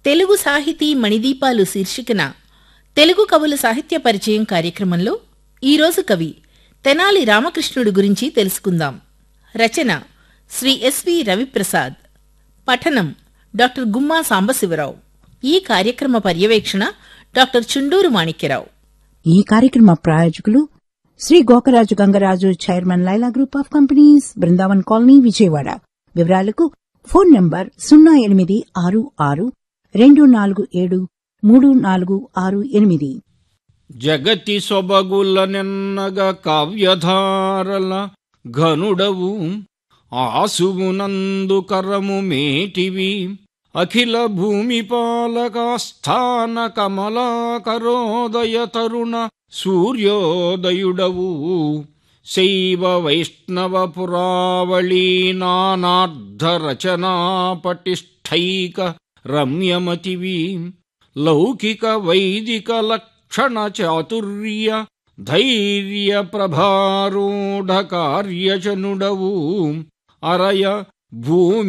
తెలుగు సాహితీ మణిదీపాలు శీర్షికన తెలుగు కవుల సాహిత్య పరిచయం కార్యక్రమంలో ఈరోజు కవి తెనాలి రామకృష్ణుడు గురించి తెలుసుకుందాం రచన శ్రీ ఎస్వి రవిప్రసాద్ పఠనం డాక్టర్ గుమ్మా సాంబశివరావు ఈ కార్యక్రమ పర్యవేక్షణ డాక్టర్ చుండూరు మాణిక్యరావు ఈ కార్యక్రమ ప్రాయోజకులు Shri Gokaraju Gangaraju chairman Laila group of companies Brindavan colony Vijayawada వివరాలకు ఫోన్ నంబర్ సున్నా ఎనిమిది ఆరు ఆరు రెండు నాలుగు ఏడు మూడు నాలుగు ఆరు ఎనిమిది జగతి సొబగుల నిన్నగ కావ్యధారల ఘనుడవు ఆసువునందు కరము మేటివి అఖిల భూమి పాలకాస్థాన కమలాకరోదయ తరుణ సూర్యోదయుడవు శైవ వైష్ణవ పురావళీ నానార్ధ రచనా పటిష్ఠైక రమ్యమతివి లౌకిక వైదిక లక్షణ చాతుర్య ధైర్య ప్రభారూఢ కార్యచనుడవు అరయ భూమి